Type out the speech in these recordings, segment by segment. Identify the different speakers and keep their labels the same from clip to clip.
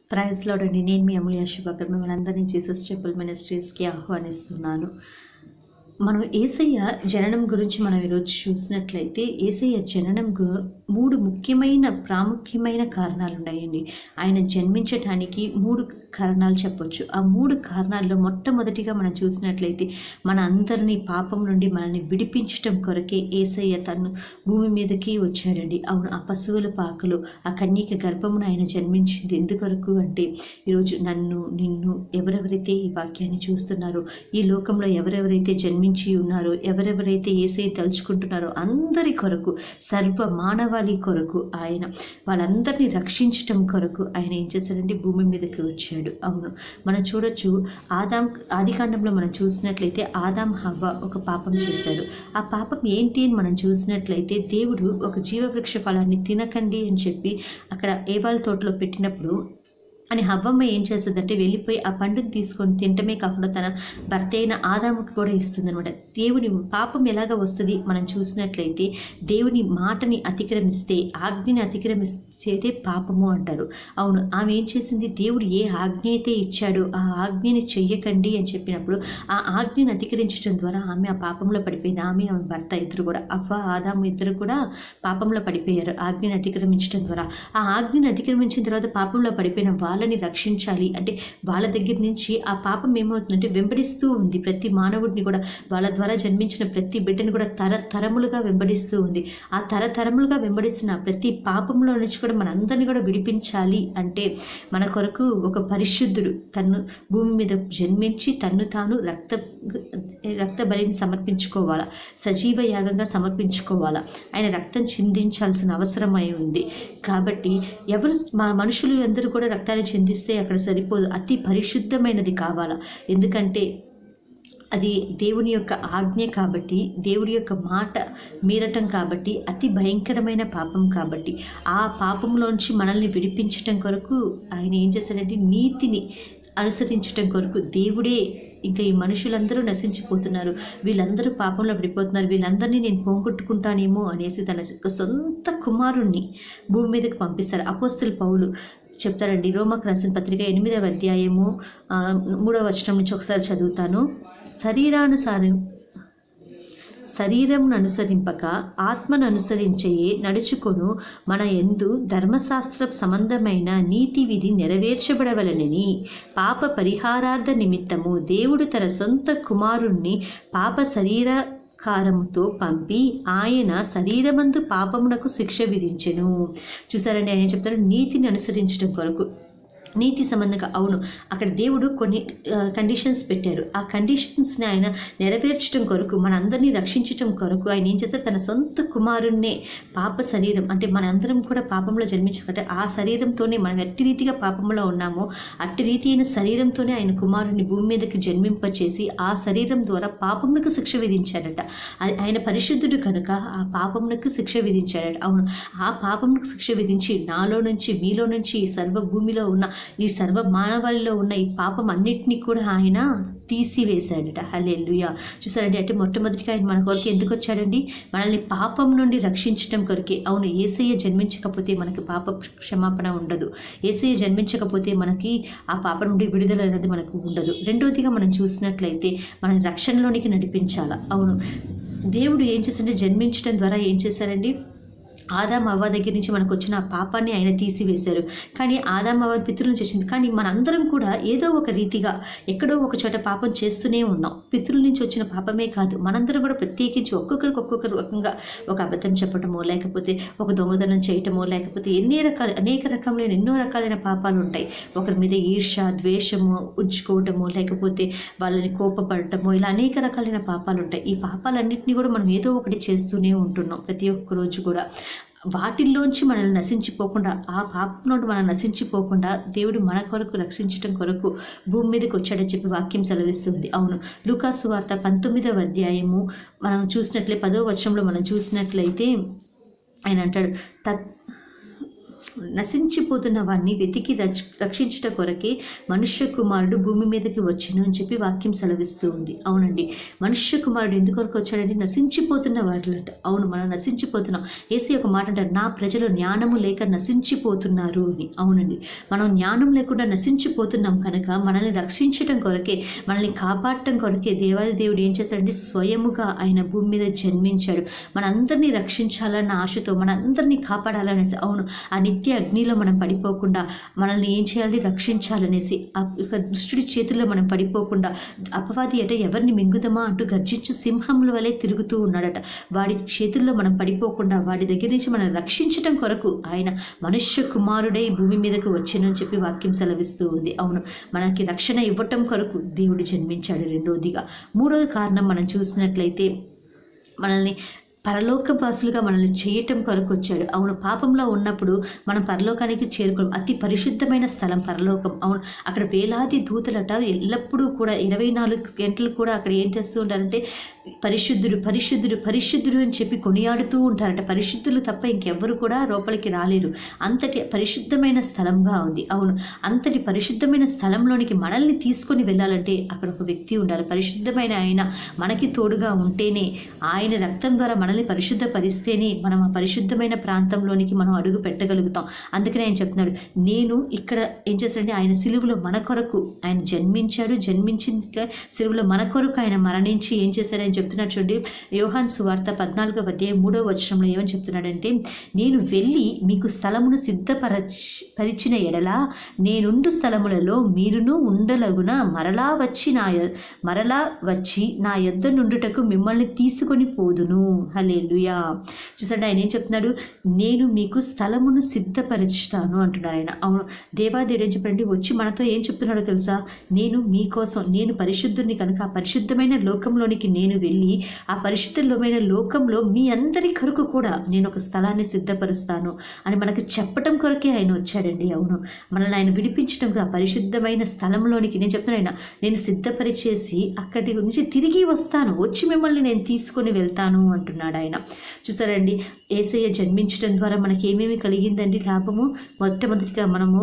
Speaker 1: praise లోడండి నేను మీ అమూల్య శుభకర్ మిమ్మల్ని అందరినీ జీసస్ టెంపుల్ మినిస్ట్రీస్కి ఆహ్వానిస్తున్నాను మనం ఏసయ్య జననం గురించి మనం ఈరోజు చూసినట్లయితే ఏసయ్య జననం గు- మూడు ముఖ్యమైన ప్రాముఖ్యమైన కారణాలు ఉన్నాయండి ఆయన జన్మించటానికి మూడు కారణాలు చెప్పొచ్చు ఆ మూడు కారణాల్లో మొట్టమొదటిగా మనం చూసినట్లయితే మన అందరినీ పాపం నుండి మనల్ని విడిపించటం కొరకే ఏసయ్య తను భూమి మీదకి వచ్చాడండి అవును ఆ పశువుల పాకలు ఆ కన్యక గర్భమున ఆయన జన్మించింది ఎందుకొరకు అంటే ఈరోజు నన్ను నిన్ను ఎవరెవరైతే ఈ వాక్యాన్ని చూస్తున్నారో ఈ లోకంలో ఎవరెవరైతే జన్మించి ఉన్నారో ఎవరెవరైతే ఏసై తలుచుకుంటున్నారో అందరి కొరకు సర్వ మానవాళి కొరకు ఆయన వాళ్ళందరినీ రక్షించటం కొరకు ఆయన ఏం చేశారంటే భూమి మీదకి వచ్చాడు అవును మనం చూడొచ్చు ఆదాం ఆదికాండంలో మనం చూసినట్లయితే ఆదాం హవ్వ ఒక పాపం చేశారు ఆ పాపం ఏంటి అని మనం చూసినట్లయితే దేవుడు ఒక జీవవృక్ష ఫలాన్ని తినకండి అని చెప్పి అక్కడ ఏవాళ్ళ తోటలో పెట్టినప్పుడు అని హవ్వమ్మ ఏం చేస్తుందంటే వెళ్ళిపోయి ఆ పండుని తీసుకొని తినటమే కాకుండా తన భర్త అయిన ఆదాముకి కూడా ఇస్తుంది అనమాట దేవుని పాపం ఎలాగ వస్తుంది మనం చూసినట్లయితే దేవుని మాటని అతిక్రమిస్తే ఆజ్ఞని అతిక్రమిస్తే పాపము అంటారు అవును ఆమె ఏం చేసింది దేవుడు ఏ ఆజ్ఞ అయితే ఇచ్చాడో ఆ ఆజ్ఞని చెయ్యకండి అని చెప్పినప్పుడు ఆ ఆజ్ఞని అతిక్రమించడం ద్వారా ఆమె ఆ పాపంలో పడిపోయింది ఆమె ఆమె భర్త ఇద్దరు కూడా అవ్వ ఆదాము ఇద్దరు కూడా పాపంలో పడిపోయారు ఆజ్ఞని అతిక్రమించడం ద్వారా ఆ ఆజ్ఞని అతిక్రమించిన తర్వాత పాపంలో పడిపోయిన వాళ్ళని రక్షించాలి అంటే వాళ్ళ దగ్గర నుంచి ఆ పాపం ఏమవుతుందంటే వెంబడిస్తూ ఉంది ప్రతి మానవుడిని కూడా వాళ్ళ ద్వారా జన్మించిన ప్రతి బిడ్డని కూడా తర తరములుగా వెంబడిస్తూ ఉంది ఆ తరతరములుగా వెంబడిస్తున్న ప్రతి పాపంలో నుంచి కూడా మనందరినీ కూడా విడిపించాలి అంటే మన కొరకు ఒక పరిశుద్ధుడు తను భూమి మీద జన్మించి తన్ను తాను రక్త రక్త బలిని సమర్పించుకోవాలా సజీవ యాగంగా సమర్పించుకోవాలా ఆయన రక్తం చిందించాల్సిన అవసరమై ఉంది కాబట్టి ఎవరు మా మనుషులు అందరూ కూడా రక్తాన్ని చిందిస్తే అక్కడ సరిపోదు అతి పరిశుద్ధమైనది కావాలా ఎందుకంటే అది దేవుని యొక్క ఆజ్ఞ కాబట్టి దేవుడి యొక్క మాట మీరటం కాబట్టి అతి భయంకరమైన పాపం కాబట్టి ఆ పాపంలోంచి మనల్ని విడిపించటం కొరకు ఆయన ఏం చేశారంటే నీతిని అనుసరించటం కొరకు దేవుడే ఇంకా ఈ మనుషులందరూ నశించిపోతున్నారు వీళ్ళందరూ పాపంలో పడిపోతున్నారు వీళ్ళందరినీ నేను పోగొట్టుకుంటానేమో అనేసి తన యొక్క సొంత కుమారుణ్ణి భూమి మీదకి పంపిస్తారు అపోస్తుల పౌలు చెప్తారండి రోమకు రాసిన పత్రిక ఎనిమిదవ అధ్యాయము ఆ, మూడవ వచనం నుంచి ఒకసారి చదువుతాను శరీరానుసారం శరీరంను అనుసరింపక ఆత్మను అనుసరించయే నడుచుకొను మన ఎందు ధర్మశాస్త్ర సంబంధమైన నీతి విధి నెరవేర్చబడవలనని పాప పరిహారార్థ నిమిత్తము దేవుడు తన సొంత కుమారుణ్ణి పాప శరీర కారముతో పంపి ఆయన శరీరమందు పాపమునకు శిక్ష విధించెను చూసారండి ఆయన చెప్తారు నీతిని అనుసరించడం కొరకు నీతి సంబంధంగా అవును అక్కడ దేవుడు కొన్ని కండిషన్స్ పెట్టారు ఆ కండిషన్స్ని ఆయన నెరవేర్చడం కొరకు మనందరినీ రక్షించడం కొరకు ఆయన ఏం చేస్తారు తన సొంత కుమారుణ్ణే పాప శరీరం అంటే మనందరం కూడా పాపంలో జన్మించకంటే ఆ శరీరంతోనే మనం ఎట్టి రీతిగా పాపంలో ఉన్నామో అట్టి రీతి అయిన శరీరంతోనే ఆయన కుమారుణ్ణి భూమి మీదకి జన్మింపచేసి ఆ శరీరం ద్వారా పాపమునకు శిక్ష విధించాడట అది ఆయన పరిశుద్ధుడు కనుక ఆ పాపమునకు శిక్ష విధించాడట అవును ఆ పాపమునకు శిక్ష విధించి నాలో నుంచి మీలో నుంచి ఈ సర్వ భూమిలో ఉన్న ఈ సర్వ మానవాళిలో ఉన్న ఈ పాపం అన్నిటినీ కూడా ఆయన తీసివేశాడట హల్లెలూయా చూసారండి అంటే మొట్టమొదటిగా ఆయన మన కొరకు ఎందుకు వచ్చాడండి మనల్ని పాపం నుండి రక్షించడం కొరకే అవును ఏసయ్య జన్మించకపోతే మనకి పాప క్షమాపణ ఉండదు ఏసయ్య జన్మించకపోతే మనకి ఆ పాప నుండి విడుదల అనేది మనకు ఉండదు రెండవదిగా మనం చూసినట్లయితే మన రక్షణలోనికి నడిపించాల అవును దేవుడు ఏం చేశారంటే జన్మించడం ద్వారా ఏం చేశారండి ఆదాం అవ్వ దగ్గర నుంచి మనకు వచ్చిన ఆ పాపాన్ని ఆయన తీసివేశారు కానీ ఆదాం అవ్వ పితృల నుంచి వచ్చింది కానీ మనందరం కూడా ఏదో ఒక రీతిగా ఎక్కడో ఒక చోట పాపం చేస్తూనే ఉన్నాం పితృల నుంచి వచ్చిన పాపమే కాదు మనందరం కూడా ప్రత్యేకించి ఒక్కొక్కరికి ఒక్కొక్క రకంగా ఒక అబద్ధం చెప్పటమో లేకపోతే ఒక దొంగతనం చేయటమో లేకపోతే ఎన్ని రకాల అనేక రకములైన ఎన్నో రకాలైన పాపాలు ఉంటాయి ఒకరి మీద ఈర్ష ద్వేషము ఉంచుకోవటము లేకపోతే వాళ్ళని కోపపడటము ఇలా అనేక రకాలైన పాపాలు ఉంటాయి ఈ పాపాలన్నింటినీ కూడా మనం ఏదో ఒకటి చేస్తూనే ఉంటున్నాం ప్రతి ఒక్క రోజు కూడా వాటిల్లోంచి మనల్ని నశించిపోకుండా ఆ పాపం నుండి మనం నశించిపోకుండా దేవుడు మన కొరకు రక్షించటం కొరకు భూమి మీదకి వచ్చాడని చెప్పి వాక్యం సెలవిస్తుంది అవును లూకాసు వార్త పంతొమ్మిదవ అధ్యాయము మనం చూసినట్లే పదో వచనంలో మనం చూసినట్లయితే ఆయన అంటాడు తత్ నశించిపోతున్న వారిని వెతికి రక్ష రక్షించుట కొరకే మనుష్య కుమారుడు భూమి మీదకి వచ్చును అని చెప్పి వాక్యం సెలవిస్తూ ఉంది అవునండి మనుష్య కుమారుడు ఎందుకొరకు వచ్చాడంటే నశించిపోతున్న వారిలట అవును మనం నశించిపోతున్నాం ఏసీ ఒక మాట అంటారు నా ప్రజలు జ్ఞానము లేక నశించిపోతున్నారు అని అవునండి మనం జ్ఞానం లేకుండా నశించిపోతున్నాం కనుక మనల్ని రక్షించడం కొరకే మనల్ని కాపాడటం కొరకే దేవాది దేవుడు ఏం చేశాడంటే స్వయముగా ఆయన భూమి మీద జన్మించాడు మనందరినీ రక్షించాలన్న ఆశతో మనందరినీ కాపాడాలనేసి అవును ఆ నిత్య అగ్నిలో మనం పడిపోకుండా మనల్ని ఏం చేయాలి రక్షించాలనేసి ఆ యొక్క దుష్టుడి చేతుల్లో మనం పడిపోకుండా అపవాది అట ఎవరిని మింగుదమా అంటూ గర్జించు సింహముల వలె తిరుగుతూ ఉన్నాడట వాడి చేతుల్లో మనం పడిపోకుండా వాడి దగ్గర నుంచి మనం రక్షించటం కొరకు ఆయన మనుష్య కుమారుడై భూమి మీదకు వచ్చినని చెప్పి వాక్యం సెలవిస్తూ ఉంది అవును మనకి రక్షణ ఇవ్వటం కొరకు దేవుడు జన్మించాడు రెండోదిగా మూడోది కారణం మనం చూసినట్లయితే మనల్ని పరలోకవాసులుగా మనల్ని చేయటం కొరకు వచ్చాడు అవును పాపంలో ఉన్నప్పుడు మనం పరలోకానికి చేరుకోవడం అతి పరిశుద్ధమైన స్థలం పరలోకం అవును అక్కడ వేలాది దూతలట ఎల్లప్పుడూ కూడా ఇరవై నాలుగు గంటలు కూడా అక్కడ ఏం చేస్తూ ఉంటారంటే పరిశుద్ధుడు పరిశుద్ధుడు పరిశుద్ధుడు అని చెప్పి కొనియాడుతూ ఉంటారట పరిశుద్ధులు తప్ప ఇంకెవ్వరు కూడా లోపలికి రాలేరు అంతటి పరిశుద్ధమైన స్థలంగా ఉంది అవును అంతటి పరిశుద్ధమైన స్థలంలోనికి మనల్ని తీసుకొని వెళ్ళాలంటే అక్కడ ఒక వ్యక్తి ఉండాలి పరిశుద్ధమైన ఆయన మనకి తోడుగా ఉంటేనే ఆయన రక్తం ద్వారా మనల్ని పరిశుద్ధపరిస్తేనే మనం ఆ పరిశుద్ధమైన ప్రాంతంలోనికి మనం అడుగు పెట్టగలుగుతాం అందుకనే ఆయన చెప్తున్నాడు నేను ఇక్కడ ఏం చేశాడంటే ఆయన సిలువలో మన కొరకు ఆయన జన్మించాడు జన్మించిన సిలువలో మన కొరకు ఆయన మరణించి ఏం చేశాడు ఆయన చెప్తున్నాడు చూడండి యోహాన్ సువార్త పద్నాలుగవ అధ్యాయం మూడవ వచనంలో ఏమని చెప్తున్నాడంటే నేను వెళ్ళి మీకు స్థలమును సిద్ధపరచ పరిచిన ఎడల నేనుండు స్థలములలో మీరును ఉండలగున మరలా వచ్చి నా యొ- మరలా వచ్చి నా యొద్ద నుండుటకు మిమ్మల్ని తీసుకొని పోదును హల్లెలూయా చూసాడు ఆయన ఏం చెప్తున్నాడు నేను మీకు స్థలమును సిద్ధపరుచుతాను అంటున్నాడు ఆయన అవును దేవాదేవుడు ఏం చెప్పండి వచ్చి మనతో ఏం చెప్తున్నాడో తెలుసా నేను మీకోసం నేను పరిశుద్ధుని కనుక ఆ పరిశుద్ధమైన లోకంలోనికి నేను వెళ్ళి ఆ పరిశుద్ధమైన లోకంలో మీ అందరి కొరకు కూడా నేను ఒక స్థలాన్ని సిద్ధపరుస్తాను అని మనకు చెప్పటం కొరకే ఆయన వచ్చాడండి అవును మనల్ని ఆయన విడిపించడం ఆ పరిశుద్ధమైన స్థలంలోనికి నేను చెప్తున్నాను ఆయన నేను సిద్ధపరిచేసి అక్కడి నుంచి తిరిగి వస్తాను వచ్చి మిమ్మల్ని నేను తీసుకొని వెళ్తాను అంటున్నాడు ఆయన చూసారండి ఏసయ్య జన్మించడం ద్వారా మనకి ఏమేమి కలిగిందండి లాభము మొట్టమొదటిగా మనము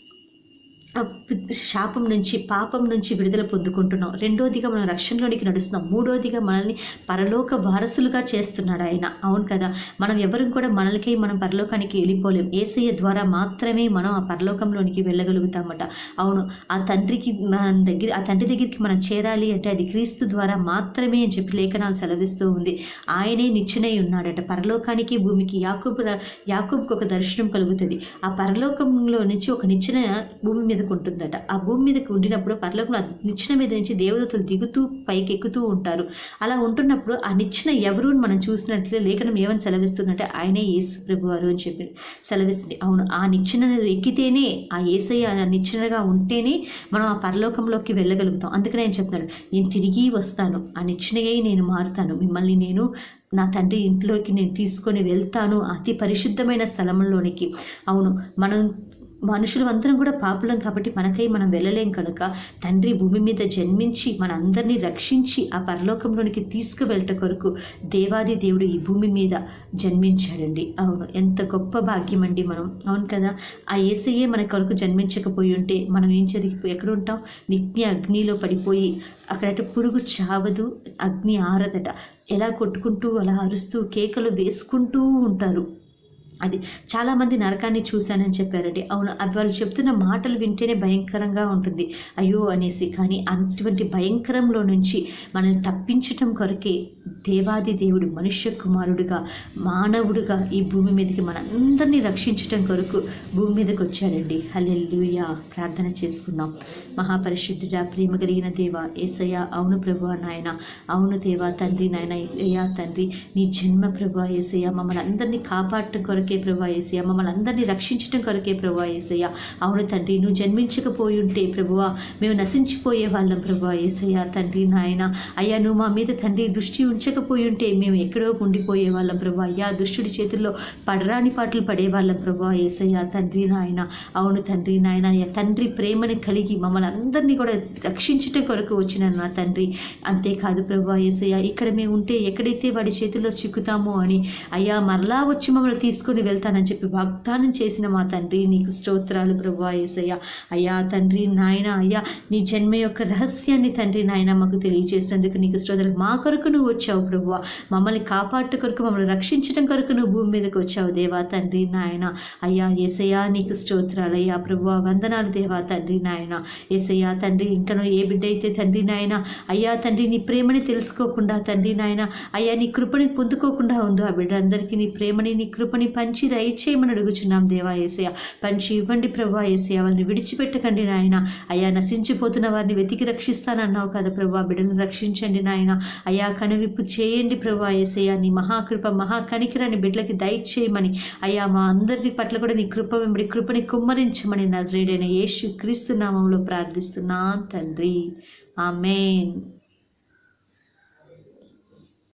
Speaker 1: ఆ శాపం నుంచి పాపం నుంచి విడుదల పొందుకుంటున్నాం రెండోదిగా మనం రక్షణలోనికి నడుస్తున్నాం మూడోదిగా మనల్ని పరలోక వారసులుగా చేస్తున్నాడు ఆయన అవును కదా మనం ఎవరు కూడా మనలకై మనం పరలోకానికి వెళ్ళిపోలేం ఏసయ్య ద్వారా మాత్రమే మనం ఆ పరలోకంలోనికి వెళ్ళగలుగుతామట అవును ఆ తండ్రికి మన దగ్గర ఆ తండ్రి దగ్గరికి మనం చేరాలి అంటే అది క్రీస్తు ద్వారా మాత్రమే అని చెప్పి లేఖనాలు సెలవిస్తూ ఉంది ఆయనే నిచ్చెనై ఉన్నాడట పరలోకానికి భూమికి యాకూబు యాకూబ్కి ఒక దర్శనం కలుగుతుంది ఆ పరలోకంలో నుంచి ఒక నిచ్చెన భూమి మీదకు ఉంటుందట ఆ భూమి మీదకి ఉండినప్పుడు పరలోకంలో ఆ నిచ్చెన మీద నుంచి దేవదూతలు దిగుతూ పైకి ఎక్కుతూ ఉంటారు అలా ఉంటున్నప్పుడు ఆ నిచ్చెన ఎవరు అని మనం చూసినట్లే లేఖనం ఏమని సెలవిస్తుందంటే ఆయనే యేసు ప్రభు వారు అని చెప్పి సెలవిస్తుంది అవును ఆ నిచ్చెన ఎక్కితేనే ఆ ఏసయ్య ఆ నిచ్చెనగా ఉంటేనే మనం ఆ పరలోకంలోకి వెళ్ళగలుగుతాం అందుకనే నేను చెప్తున్నాడు నేను తిరిగి వస్తాను ఆ నిచ్చెనయ్యి నేను మారుతాను మిమ్మల్ని నేను నా తండ్రి ఇంట్లోకి నేను తీసుకొని వెళ్తాను అతి పరిశుద్ధమైన స్థలంలోనికి అవును మనం మనుషులు అందరం కూడా పాపులం కాబట్టి మనకై మనం వెళ్ళలేం కనుక తండ్రి భూమి మీద జన్మించి మన అందరినీ రక్షించి ఆ పరలోకంలోనికి తీసుకువెళ్ళట కొరకు దేవాది దేవుడు ఈ భూమి మీద జన్మించాడండి అవును ఎంత గొప్ప భాగ్యం అండి మనం అవును కదా ఆ ఏసయ్యే మన కొరకు జన్మించకపోయి ఉంటే మనం ఏం జరిగిపోయి ఎక్కడ ఉంటాం నిత్య అగ్నిలో పడిపోయి అక్కడట పురుగు చావదు అగ్ని ఆరదట ఎలా కొట్టుకుంటూ అలా అరుస్తూ కేకలు వేసుకుంటూ ఉంటారు అది చాలామంది నరకాన్ని చూశానని చెప్పారండి అవును అవి వాళ్ళు చెప్తున్న మాటలు వింటేనే భయంకరంగా ఉంటుంది అయ్యో అనేసి కానీ అటువంటి భయంకరంలో నుంచి మనల్ని తప్పించటం కొరకే దేవాది దేవుడు మనుష్య కుమారుడుగా మానవుడుగా ఈ భూమి మీదకి మనందరినీ రక్షించటం కొరకు భూమి మీదకి వచ్చాడండి హల్లెలూయా ప్రార్థన చేసుకుందాం మహాపరిశుద్ధుడా ప్రేమ కలిగిన దేవ ఏసయ్య అవును ప్రభు నాయన అవును దేవా తండ్రి నాయన అయ్యా తండ్రి నీ జన్మ ప్రభు ఏసయ్య మమ్మల్ని అందరినీ కాపాడటం కొరకే ప్రభు ఏసయ్య మమ్మల్ని అందరినీ రక్షించటం కొరకే ప్రభు ఏసయ్య అవును తండ్రి నువ్వు జన్మించకపోయి ఉంటే ప్రభువా మేము నశించిపోయే వాళ్ళం ప్రభు ఏసయ్య తండ్రి నాయన అయ్యా నువ్వు మా మీద తండ్రి దృష్టి ఉంచకపోయి ఉంటే మేము ఎక్కడో ఉండిపోయే వాళ్ళం ప్రభు అయ్యా దుష్టుడి చేతుల్లో పడరాని పాటలు పడేవాళ్ళం ప్రభు ఏసయ్య తండ్రి నాయన అవును తండ్రి నాయన అయ్యా తండ్రి ప్రేమని కలిగి మమ్మల్ని అందరినీ కూడా రక్షించటం కొరకు వచ్చిన నా తండ్రి అంతేకాదు ప్రభు ఏసయ్య ఇక్కడ మేము ఉంటే ఎక్కడైతే వాడి చేతుల్లో చిక్కుతామో అని అయ్యా మరలా వచ్చి మమ్మల్ని తీసుకొని తీసుకొని వెళ్తానని చెప్పి వాగ్దానం చేసిన మా తండ్రి నీకు స్తోత్రాలు ప్రభా ఏసయ్య అయ్యా తండ్రి నాయన అయ్యా నీ జన్మ యొక్క రహస్యాన్ని తండ్రి నాయన మాకు తెలియజేసినందుకు నీకు స్తోత్రాలు మా కొరకు నువ్వు వచ్చావు ప్రభువ మమ్మల్ని కాపాడు కొరకు మమ్మల్ని రక్షించడం కొరకు నువ్వు భూమి మీదకి వచ్చావు దేవా తండ్రి నాయన అయ్యా ఏసయ్యా నీకు స్తోత్రాలు అయ్యా ప్రభువ వందనాలు దేవా తండ్రి నాయన ఏసయ్యా తండ్రి ఇంకనో ఏ బిడ్డ అయితే తండ్రి నాయన అయ్యా తండ్రి నీ ప్రేమని తెలుసుకోకుండా తండ్రి నాయన అయ్యా నీ కృపని పొందుకోకుండా ఉందో ఆ బిడ్డ అందరికీ నీ ప్రేమని నీ కృపని పంచి దయచేయమని అడుగుచున్నాం దేవా ఏసయ్య పంచి ఇవ్వండి ప్రభా ఏసయ్య వాళ్ళని విడిచిపెట్టకండి నాయన అయ్యా నశించిపోతున్న వారిని వెతికి రక్షిస్తానన్నావు కదా ప్రభా బిడ్డను రక్షించండి నాయన అయ్యా కనువిప్పు చేయండి ప్రభా ఏసయ్య నీ మహాకృప మహా కనికిరాని బిడ్డలకి దయచేయమని అయ్యా మా అందరి పట్ల కూడా నీ కృప వెంబడి కృపని కుమ్మరించమని నజరేడైన యేసు క్రీస్తు నామంలో ప్రార్థిస్తున్నా తండ్రి ఆమెన్